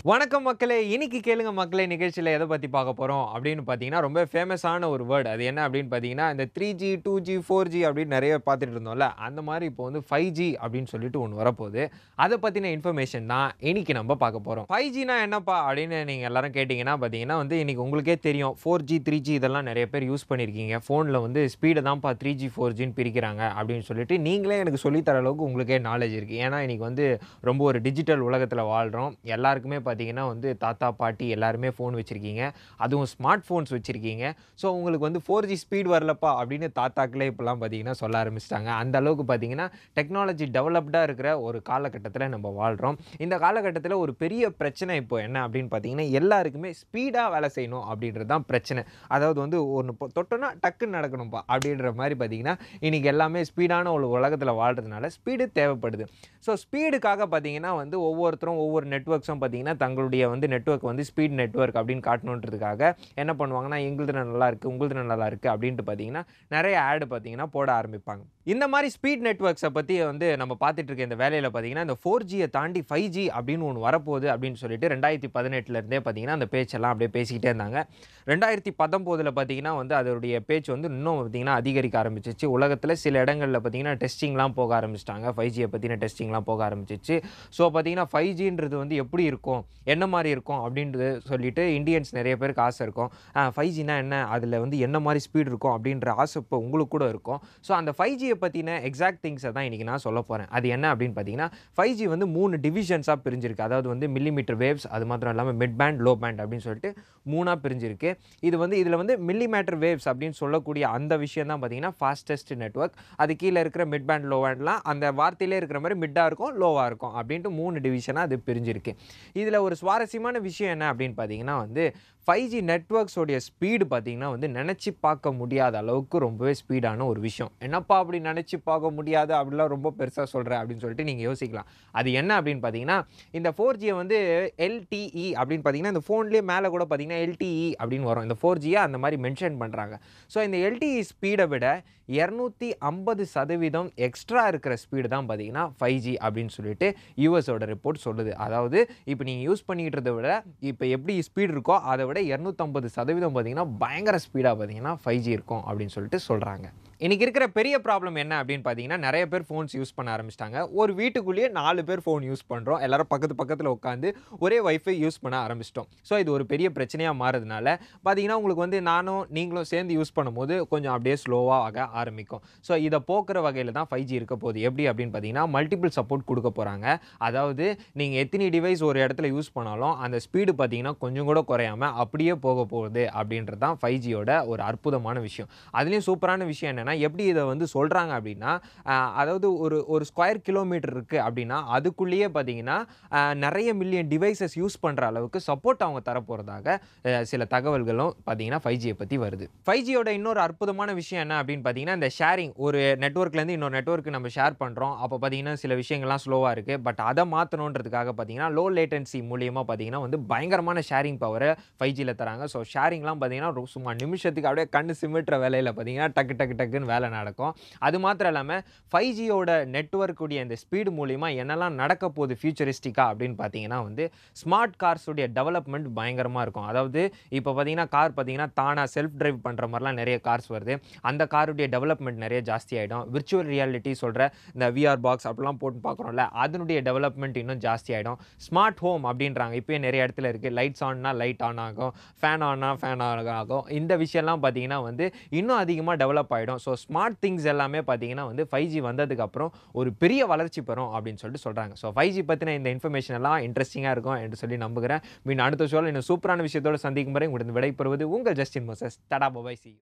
வணக்கம் மக்களே இன்னைக்கு கேளுங்க மக்களே நிகழ்ச்சியில் எதை பற்றி பார்க்க போகிறோம் அப்படின்னு பார்த்தீங்கன்னா ரொம்ப ஃபேமஸான ஒரு வேர்டு அது என்ன அப்படின்னு பார்த்தீங்கன்னா இந்த three G two G four G அப்படின்னு நிறைய பார்த்துட்டு இருந்தோம்ல அந்த மாதிரி இப்போ வந்து ஃபைவ் ஜி அப்படின்னு சொல்லிட்டு ஒன்று வரப்போகுது அதை பற்றின இன்ஃபர்மேஷன் தான் இன்னைக்கு நம்ம பார்க்க போகிறோம் ஃபைவ் ஜினா என்னப்பா அப்படின்னு நீங்கள் எல்லாரும் கேட்டிங்கன்னா பார்த்தீங்கன்னா வந்து இன்னைக்கு உங்களுக்கே தெரியும் ஃபோர் ஜி த்ரீ ஜி இதெல்லாம் நிறைய பேர் யூஸ் பண்ணியிருக்கீங்க ஃபோனில் வந்து ஸ்பீடை தான்ப்பா த்ரீ ஜி ஃபோர் ஜின்னு பிரிக்கிறாங்க அப்படின்னு சொல்லிட்டு நீங்களே எனக்கு சொல்லித்தர அளவுக்கு உங்களுக்கே நாலேஜ் இருக்குது ஏன்னா இன்னைக்கு வந்து ரொம்ப ஒரு டிஜிட்டல் உலகத்தில் வாழ்கிறோம் எல்லாருக்குமே பார்த்தீங்கன்னா வந்து தாத்தா பாட்டி எல்லாருமே ஃபோன் வச்சுருக்கீங்க அதுவும் ஸ்மார்ட் ஃபோன்ஸ் வச்சுருக்கீங்க ஸோ உங்களுக்கு வந்து ஃபோர் ஜி ஸ்பீட் வரலப்பா அப்படின்னு தாத்தாக்களே இப்போலாம் பார்த்தீங்கன்னா சொல்ல ஆரம்பிச்சிட்டாங்க அந்த அளவுக்கு பார்த்தீங்கன்னா டெக்னாலஜி டெவலப்டாக இருக்கிற ஒரு காலகட்டத்தில் நம்ம வாழ்கிறோம் இந்த காலகட்டத்தில் ஒரு பெரிய பிரச்சனை இப்போ என்ன அப்படின்னு பார்த்தீங்கன்னா எல்லாருக்குமே ஸ்பீடாக வேலை செய்யணும் அப்படின்றது தான் பிரச்சனை அதாவது வந்து ஒன்று தொட்டோன்னா டக்குன்னு நடக்கணும்ப்பா அப்படின்ற மாதிரி பார்த்தீங்கன்னா இன்றைக்கி எல்லாமே ஸ்பீடான ஒரு உலகத்தில் வாழ்கிறதுனால ஸ்பீடு தேவைப்படுது ஸோ ஸ்பீடுக்காக பார்த்தீங்கன்னா வந்து ஒவ்வொருத்தரும் ஒவ்வொரு நெட்ஒர்க்ஸும் பார்த்தீங்கன்னா தங்களுடைய வந்து நெட்ஒர்க் வந்து ஸ்பீட் நெட்ஒர்க் அப்படின்னு காட்டணுன்றதுக்காக என்ன பண்ணுவாங்கன்னா எங்களுது நல்லா இருக்குது உங்களுது நல்லா இருக்குது அப்படின்ட்டு பார்த்தீங்கன்னா நிறைய ஆடு பார்த்தீங்கன்னா போட ஆரம்பிப்பாங்க இந்த மாதிரி ஸ்பீட் நெட்ஒர்க்ஸை பற்றி வந்து நம்ம பார்த்துட்டு இருக்க இந்த வேலையில் பார்த்தீங்கன்னா இந்த ஃபோர் ஜியை தாண்டி ஃபைவ் ஜி அப்படின்னு ஒன்று வரப்போகுது அப்படின்னு சொல்லிட்டு ரெண்டாயிரத்தி பதினெட்டுலேருந்தே பார்த்தீங்கன்னா அந்த பேச்செல்லாம் அப்படியே பேசிக்கிட்டே இருந்தாங்க ரெண்டாயிரத்தி பத்தொம்போதில் பார்த்தீங்கன்னா வந்து அதோடைய பேச்சு வந்து இன்னும் பார்த்தீங்கன்னா அதிகரிக்க ஆரம்பிச்சிச்சு உலகத்தில் சில இடங்களில் பார்த்தீங்கன்னா டெஸ்டிங்லாம் போக ஆரம்பிச்சிட்டாங்க ஃபைவ் ஜியை பற்றின டெஸ்டிங்லாம் போக ஆரம்பிச்சிச்சு ஸோ பார்த்தீங்கன்னா ஃபைவ் ஜின்றது வந்து எப்படி இருக்கும் என்ன மாதிரி இருக்கும் அப்படின்றது சொல்லிட்டு இந்தியன்ஸ் நிறைய பேருக்கு ஆசை இருக்கும் ஃபைவ் ஜினா என்ன அதில் வந்து என்ன மாதிரி ஸ்பீட் இருக்கும் அப்படின்ற ஆசை இப்போ உங்களுக்கு கூட இருக்கும் ஸோ அந்த ஃபைவ் ஜியை பற்றின எக்ஸாக்ட் திங்ஸை தான் இன்றைக்கி நான் சொல்ல போகிறேன் அது என்ன அப்படின்னு பார்த்தீங்கன்னா ஃபைவ் ஜி வந்து மூணு டிவிஷன்ஸாக பிரிஞ்சிருக்கு அதாவது வந்து மில்லிமீட்டர் வேவ்ஸ் அது மாத்திரம் இல்லாமல் மிட் பேண்ட் லோ பேண்ட் அப்படின்னு சொல்லிட்டு மூணாக பிரிஞ்சிருக்கு இது வந்து இதில் வந்து மில்லிமீட்டர் வேவ்ஸ் அப்படின்னு சொல்லக்கூடிய அந்த விஷயம் தான் பார்த்தீங்கன்னா ஃபாஸ்டஸ்ட் நெட்ஒர்க் அது கீழே இருக்கிற மிட் பேண்ட் லோ பேண்ட்லாம் அந்த வார்த்தையிலே இருக்கிற மாதிரி மிட்டாக இருக்கும் லோவாக இருக்கும் அப்படின்ட்டு மூணு டிவிஷனாக அது பிரிஞ்சிருக்கு இதில் ஒரு சுவாரஸ்யமான விஷயம் என்ன அப்படின்னு பார்த்தீங்கன்னா வந்து ஃபைவ் ஜி நெட்ஒர்க்ஸோடைய ஸ்பீடு பார்த்தீங்கன்னா வந்து நினச்சி பார்க்க முடியாத அளவுக்கு ரொம்பவே ஸ்பீடான ஒரு விஷயம் என்னப்பா அப்படி நினச்சி பார்க்க முடியாது அப்படிலாம் ரொம்ப பெருசாக சொல்கிறேன் அப்படின்னு சொல்லிட்டு நீங்கள் யோசிக்கலாம் அது என்ன அப்படின்னு பார்த்தீங்கன்னா இந்த ஃபோர் ஜியை வந்து எல்டிஇ அப்படின்னு பார்த்தீங்கன்னா இந்த ஃபோன்லேயே மேலே கூட பார்த்தீங்கன்னா எல்டிஇ அப்படின்னு வரும் இந்த ஃபோர் ஜியை அந்த மாதிரி மென்ஷன் பண்ணுறாங்க ஸோ இந்த எல்டிஇ ஸ்பீடை விட இரநூத்தி ஐம்பது சதவீதம் எக்ஸ்ட்ரா இருக்கிற ஸ்பீடு தான் பார்த்தீங்கன்னா ஃபைவ் ஜி அப்படின்னு சொல்லிட்டு யூஎஸோட ரிப்போர்ட் சொல்லுது அதாவது இப்போ நீங்கள் யூஸ் பண்ணிக்கிட்டதை விட இப்போ எப்படி ஸ்பீடு இருக்கோ அதை விட இரநூத்தம்பது சதவீதம் பார்த்தீங்கன்னா பயங்கர ஸ்பீடாக பார்த்தீங்கன்னா ஃபைவ் ஜி இருக்கும் அப்படின்னு சொல்லிட்டு சொல்கிறாங்க இன்றைக்கி இருக்கிற பெரிய ப்ராப்ளம் என்ன அப்படின்னு பார்த்தீங்கன்னா நிறைய பேர் ஃபோன்ஸ் யூஸ் பண்ண ஆரம்பிச்சிட்டாங்க ஒரு வீட்டுக்குள்ளேயே நாலு பேர் ஃபோன் யூஸ் பண்ணுறோம் எல்லாரும் பக்கத்து பக்கத்தில் உட்காந்து ஒரே வைஃபை யூஸ் பண்ண ஆரம்பிச்சிட்டோம் ஸோ இது ஒரு பெரிய பிரச்சனையாக மாறதுனால பார்த்தீங்கன்னா உங்களுக்கு வந்து நானும் நீங்களும் சேர்ந்து யூஸ் பண்ணும்போது கொஞ்சம் அப்படியே ஸ்லோவாக ஆக ஆரம்பிக்கும் ஸோ இதை போக்குற வகையில் தான் ஃபைவ் ஜி இருக்க போகுது எப்படி அப்படின்னு பார்த்தீங்கன்னா மல்டிபிள் சப்போர்ட் கொடுக்க போகிறாங்க அதாவது நீங்கள் எத்தனை டிவைஸ் ஒரு இடத்துல யூஸ் பண்ணாலும் அந்த ஸ்பீடு பார்த்தீங்கன்னா கொஞ்சம் கூட குறையாமல் அப்படியே போக போகுது அப்படின்றது தான் ஃபைவ் ஜியோட ஒரு அற்புதமான விஷயம் அதுலேயும் சூப்பரான விஷயம் என்னென்னா எப்படி இதை வந்து சொல்கிறாங்க அப்படின்னா ஆஹ், அதாவது ஒரு ஒரு ஸ்கொயர் கிலோமீட்டர் இருக்குது அப்படின்னா அதுக்குள்ளேயே பார்த்தீங்கன்னா ஆஹ், நிறைய மில்லியன் டிவைசஸ் யூஸ் பண்ணுற அளவுக்கு சப்போர்ட் அவங்க தரப்போகிறதாக அஹ், சில தகவல்களும் பார்த்தீங்கன்னா ஃபைவ் ஜியை பற்றி வருது ஃபைவ் ஜியோட இன்னொரு அற்புதமான விஷயம் என்ன அப்படின்னு பார்த்தீங்கன்னா இந்த ஷேரிங் ஒரு நெட்ஒர்க்லேருந்து இன்னொரு நெட்ஒர்க்கு நம்ம ஷேர் பண்ணுறோம் அப்போ பார்த்தீங்கன்னா சில விஷயங்கள்லாம் ஸ்லோவாக இருக்குது பட் அதை மாற்றணுன்றதுக்காக பார்த்தீங்கன்னா லோ லேட்டன்சி மூலியமாக பார்த்தீங்கன்னா வந்து பயங்கரமான ஷேரிங் பவரை ஃபைவ் ஜியில் தராங்க ஸோ ஷேரிங்லாம் பார்த்தீங்கன்னா ரொ- சும்மா நிமிஷத்துக்கு அப்படியே கண்ணு சிமிட்டுற வேலையில் பார்த்தீங்கன்னா டக்கு டக்கு டக்குன்னு வேலை நடக்கும் அது மாத்திரம் இல்லாமல் ஃபைவ் ஜியோட நெட்ஒர்க்குடைய இந்த ஸ்பீடு மூலிமா என்னெல்லாம் நடக்க போகுது ஃபியூச்சரிஸ்டிக்காக அப்படின்னு பார்த்தீங்கன்னா வந்து ஸ்மார்ட் கார்ஸுடைய டெவலப்மெண்ட் பயங்கரமாக இருக்கும் அதாவது இப்போ பார்த்தீங்கன்னா கார் பார்த்தீங்கன்னா தானாக செல்ஃப் டிரைவ் பண்ணுற மாதிரிலாம் நிறைய கார்ஸ் வருது அந்த காருடைய டெவலப்மெண்ட் நிறைய ஜாஸ்தி ஆகிடும் விர்ச்சுவல் ரியாலிட்டி சொல்கிற இந்த விஆர் பாக்ஸ் அப்படிலாம் போட்டு பார்க்குறோம்ல அதனுடைய டெவலப்மெண்ட் இன்னும் ஜாஸ்தி ஆகிடும் ஸ்மார்ட் ஹோம் அப்படின்றாங்க இப்போயே நிறைய இடத்துல இருக்குது லைட்ஸ் ஆன்னா லைட் ஆன் ஆகும் ஃபேன் ஆனா ஃபேன் ஆகும் இந்த விஷயம்லாம் பார்த்தீங்கன்னா வந்து இன்னும் அதிகமாக டெவலப் ஆகிடும் ஸோ ஸ்மார்ட் திங்ஸ் எல்லாமே பார்த்தீங்கன்னா வந்து ஃபைவ் ஜி வந்ததுக்கப்புறம் ஒரு பெரிய வளர்ச்சி பெறும் அப்படின்னு சொல்லிட்டு சொல்கிறாங்க ஸோ ஃபைவ் ஜி பற்றின இந்த இன்ஃபர்மேஷன் எல்லாம் இன்ட்ரெஸ்டிங்காக இருக்கும் என்று சொல்லி நம்புகிறேன் மீன் அடுத்த ஷோவில் இன்னும் சூப்பரான விஷயத்தோட சந்திக்கும் வரை உங்களுடன் விடைபெறுவது உங்கள் ஜஸ்டின் மோசஸ் தடா பபாய் சி